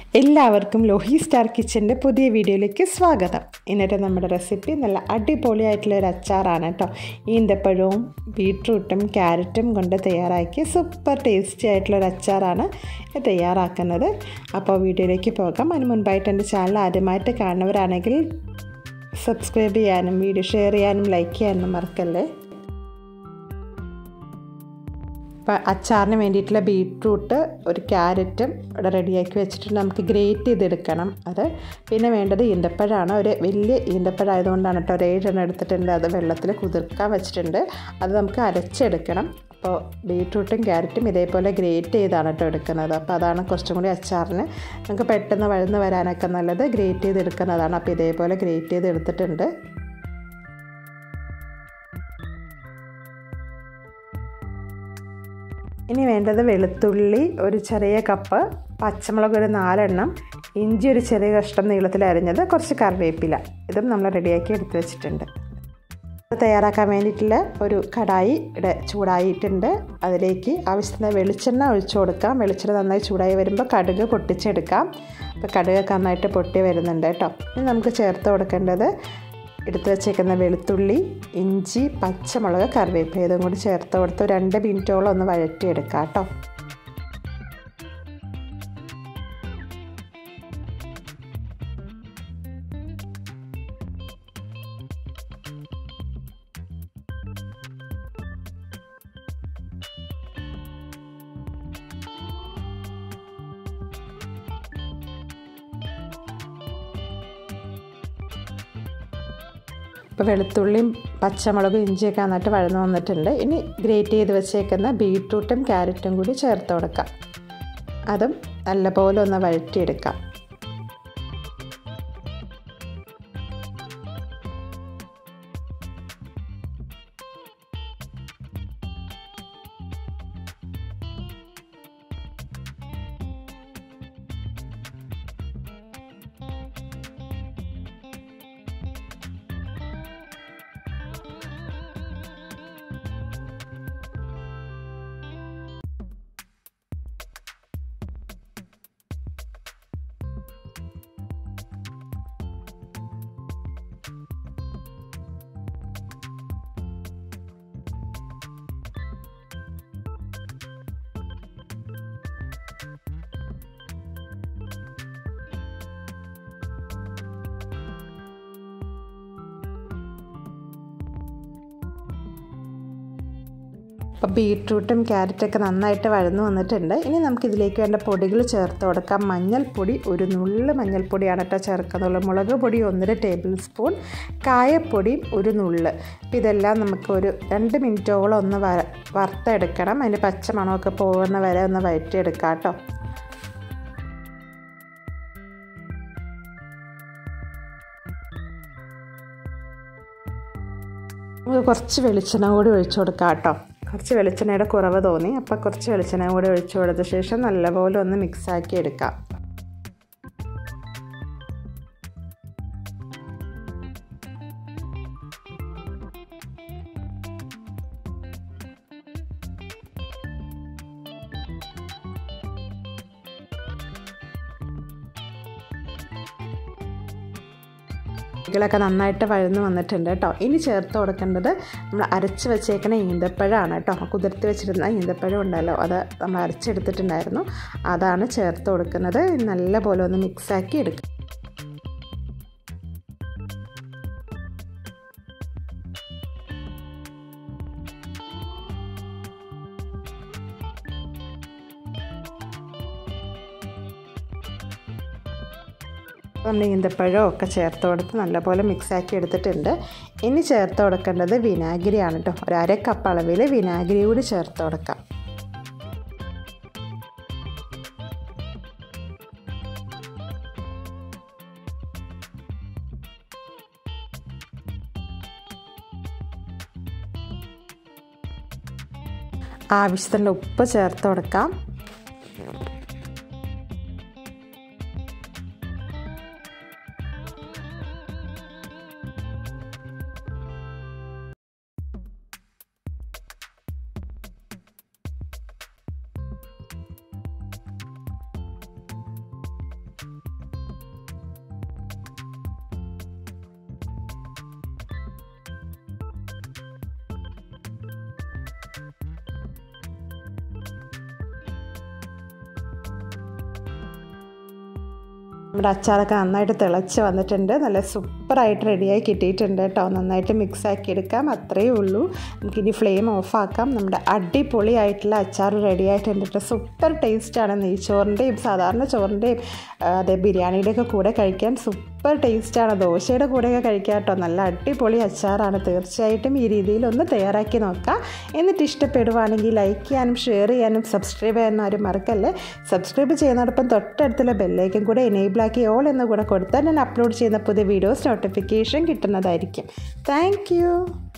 എല്ലാവർക്കും ലോഹി സ്റ്റാർ കിച്ചൻ്റെ പുതിയ വീഡിയോയിലേക്ക് സ്വാഗതം ഇന്നത്തെ നമ്മുടെ റെസിപ്പി നല്ല അടിപൊളിയായിട്ടുള്ള ഒരു അച്ചാറാണ് കേട്ടോ ഈന്തപ്പഴവും ബീട്രൂട്ടും ക്യാരറ്റും കൊണ്ട് തയ്യാറാക്കിയ സൂപ്പർ ടേസ്റ്റി ആയിട്ടുള്ള ഒരു അച്ചാറാണ് തയ്യാറാക്കുന്നത് അപ്പോൾ വീഡിയോയിലേക്ക് പോകാം അതിന് മുൻപായിട്ട് എൻ്റെ ചാനൽ ആദ്യമായിട്ട് കാണുന്നവരാണെങ്കിൽ സബ്സ്ക്രൈബ് ചെയ്യാനും വീഡിയോ ഷെയർ ചെയ്യാനും ലൈക്ക് ചെയ്യാനും മറക്കല്ലേ അപ്പോൾ അച്ചാറിന് വേണ്ടിയിട്ടുള്ള ബീട്രൂട്ട് ഒരു ക്യാരറ്റും ഇവിടെ റെഡിയാക്കി വെച്ചിട്ടുണ്ട് നമുക്ക് ഗ്രേറ്റ് ചെയ്തെടുക്കണം അത് പിന്നെ വേണ്ടത് ഈന്തപ്പഴമാണ് ഒരു വലിയ ഈന്തപ്പഴം ആയതുകൊണ്ടാണ് കേട്ടോ ഒരു ഏഴെണ്ണം എടുത്തിട്ടുണ്ട് അത് വെള്ളത്തിൽ കുതിർക്കാൻ വെച്ചിട്ടുണ്ട് അത് നമുക്ക് അരച്ചെടുക്കണം അപ്പോൾ ബീട്രൂട്ടും ക്യാരറ്റും ഇതേപോലെ ഗ്രേറ്റ് ചെയ്താണ് കേട്ടോ എടുക്കുന്നത് അപ്പോൾ അതാണ് കുറച്ചും കൂടി അച്ചാറിന് നമുക്ക് പെട്ടെന്ന് വഴുന്ന് വരാനൊക്കെ നല്ലത് ഗ്രേറ്റ് ചെയ്തെടുക്കുന്നതാണ് അപ്പോൾ ഇതേപോലെ ഗ്രേറ്റ് ചെയ്ത് എടുത്തിട്ടുണ്ട് ഇനി വേണ്ടത് വെളുത്തുള്ളി ഒരു ചെറിയ കപ്പ് പച്ചമുളക് ഒരു നാലെണ്ണം ഇഞ്ചി ഒരു ചെറിയ കഷ്ണം നീളത്തിൽ അരിഞ്ഞത് കുറച്ച് കറിവേപ്പില ഇതും നമ്മൾ റെഡിയാക്കി എടുത്തു വെച്ചിട്ടുണ്ട് തയ്യാറാക്കാൻ വേണ്ടിയിട്ടുള്ള ഒരു കടായി ഇവിടെ ചൂടായിട്ടുണ്ട് അതിലേക്ക് ആവശ്യത്തിന് വെളിച്ചെണ്ണ ഒഴിച്ചു കൊടുക്കാം വെളിച്ചെണ്ണ നന്നായി ചൂടായി വരുമ്പോൾ കടുക് പൊട്ടിച്ചെടുക്കാം അപ്പോൾ കടുകൊക്കെ നന്നായിട്ട് പൊട്ടി വരുന്നുണ്ട് കേട്ടോ ഇനി നമുക്ക് ചേർത്ത് കൊടുക്കേണ്ടത് എടുത്തു വെച്ചേക്കുന്ന വെളുത്തുള്ളി ഇഞ്ചി പച്ചമുളക് കറിവേപ്പില ഇതും കൂടി ചേർത്ത് കൊടുത്ത് രണ്ട് മിനിറ്റോളം ഒന്ന് വഴറ്റിയെടുക്കാം കേട്ടോ ഇപ്പോൾ വെളുത്തുള്ളിയും പച്ചമുളകും ഇഞ്ചിയൊക്കെ നന്നായിട്ട് വഴന്നു വന്നിട്ടുണ്ട് ഇനി ഗ്രേറ്റ് ചെയ്ത് വെച്ചേക്കുന്ന ബീട്രൂട്ടും ക്യാരറ്റും കൂടി ചേർത്ത് കൊടുക്കാം അതും നല്ലപോലെ ഒന്ന് വഴറ്റിയെടുക്കാം അപ്പോൾ ബീട്രൂട്ടും ക്യാരറ്റൊക്കെ നന്നായിട്ട് വഴന്നു വന്നിട്ടുണ്ട് ഇനി നമുക്ക് ഇതിലേക്ക് വേണ്ട പൊടികൾ ചേർത്ത് കൊടുക്കാം മഞ്ഞൾപ്പൊടി ഒരു നുള്ള് മഞ്ഞൾപ്പൊടിയാണ് കേട്ടോ ചേർക്കുന്നുള്ളൂ മുളക് പൊടി ഒന്നര ടേബിൾ സ്പൂൺ കായപ്പൊടിയും ഒരു നുള്ള് അപ്പോൾ ഇതെല്ലാം നമുക്ക് ഒരു രണ്ട് മിനിറ്റോളം ഒന്ന് വ വറുത്തെടുക്കണം അതിൻ്റെ പച്ചമണമൊക്കെ പോകുന്ന വരെ ഒന്ന് വഴറ്റിയെടുക്കാം കേട്ടോ നമുക്ക് കുറച്ച് വെളിച്ചെണ്ണ കൂടി ഒഴിച്ചു കൊടുക്കാം കേട്ടോ കുറച്ച് വെളിച്ചെണ്ണയുടെ കുറവ് തോന്നി അപ്പോൾ കുറച്ച് വെളിച്ചെണ്ണ കൂടി ഒഴിച്ചു കൊടുത്ത ശേഷം നല്ലപോലെ ഒന്ന് മിക്സാക്കി എടുക്കാം ികളൊക്കെ നന്നായിട്ട് വഴന്ന് വന്നിട്ടുണ്ട് കേട്ടോ ഇനി ചേർത്ത് കൊടുക്കേണ്ടത് നമ്മൾ അരച്ച് വെച്ചേക്കുന്ന ഈന്തപ്പഴമാണ് കേട്ടോ കുതിർത്തി വെച്ചിരുന്ന ഈന്തപ്പഴം ഉണ്ടല്ലോ അത് നമ്മൾ അരച്ചെടുത്തിട്ടുണ്ടായിരുന്നു അതാണ് ചേർത്ത് കൊടുക്കുന്നത് നല്ല പോലെ ഒന്ന് മിക്സാക്കി എടുക്കുക നമ്മൾ ഈന്തപ്പഴവും ഒക്കെ ചേർത്ത് കൊടുത്ത് നല്ലപോലെ മിക്സാക്കി എടുത്തിട്ടുണ്ട് ഇനി ചേർത്ത് കൊടുക്കേണ്ടത് വിനാഗിരിയാണ് കേട്ടോ ഒരു അര കപ്പ് അളവിൽ വിനാഗിരി കൂടി ചേർത്ത് കൊടുക്കാം ആവശ്യത്തിൻ്റെ ഉപ്പ് ചേർത്ത് കൊടുക്കാം നമ്മുടെ അച്ചാറൊക്കെ നന്നായിട്ട് തിളച്ച് വന്നിട്ടുണ്ട് നല്ല സൂപ്പറായിട്ട് റെഡിയായി കിട്ടിയിട്ടുണ്ട് കേട്ടോ നന്നായിട്ട് മിക്സ് ആക്കി എടുക്കാം അത്രയേ ഉള്ളൂ നമുക്കിനി ഫ്ലെയിം ഓഫാക്കാം നമ്മുടെ അടിപൊളിയായിട്ടുള്ള അച്ചാർ റെഡി ആയിട്ടുണ്ട് കേട്ടോ സൂപ്പർ ടേസ്റ്റാണ് നെയ്ച്ചോറിൻ്റെയും സാധാരണ ചോറിൻ്റെയും അതേ ബിരിയാണിയുടെയൊക്കെ കൂടെ കഴിക്കാൻ സൂപ്പർ ടേസ്റ്റാണ് ദോശയുടെ കൂടെയൊക്കെ കഴിക്കാം കേട്ടോ നല്ല അടിപൊളി അച്ചാറാണ് തീർച്ചയായിട്ടും ഈ രീതിയിൽ ഒന്ന് തയ്യാറാക്കി നോക്കാം എന്നിട്ട് ഇഷ്ടപ്പെടുവാണെങ്കിൽ ലൈക്ക് ചെയ്യാനും ഷെയർ ചെയ്യാനും സബ്സ്ക്രൈബ് ചെയ്യാനും ആരും മറക്കല്ലേ സബ്സ്ക്രൈബ് ചെയ്യുന്നതോടൊപ്പം തൊട്ടടുത്തുള്ള ബെല്ലേക്കും കൂടെ എനേബിളാക്കി ഓൾ എന്ന് കൂടെ കൊടുത്താൽ ഞാൻ അപ്ലോഡ് ചെയ്യുന്ന പുതിയ വീഡിയോസ് നോട്ടിഫിക്കേഷൻ കിട്ടുന്നതായിരിക്കും താങ്ക്